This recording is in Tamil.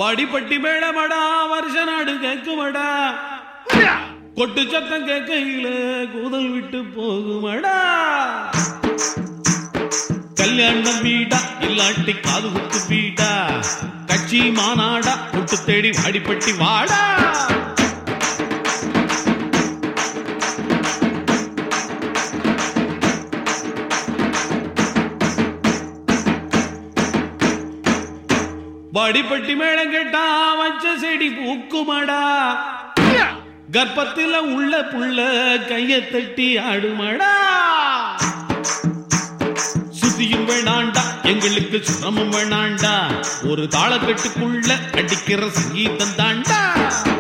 வாடிப்பட்டி மேளமடா வருஷ நாடு கேக்குமடா கொட்டு சத்தம் கேட்கையில கூதல் விட்டு போகுமடா கல்யாணம் வீடா இல்லாட்டி காது குத்து வீடா கட்சி மாநாடா கொட்டு தேடி வாடிப்பட்டி வாடா வாடிப்பட்டி மேளம் கேட்டா வச்ச செடி பூக்குமடா கர்ப்பத்தில உள்ள புள்ள கைய தட்டி ஆடுமடா சுத்தியும் வேணாண்டா எங்களுக்கு சிரமம் வேணாண்டா ஒரு தாளக்கட்டுக்குள்ள அடிக்கிற சங்கீதம் தாண்டா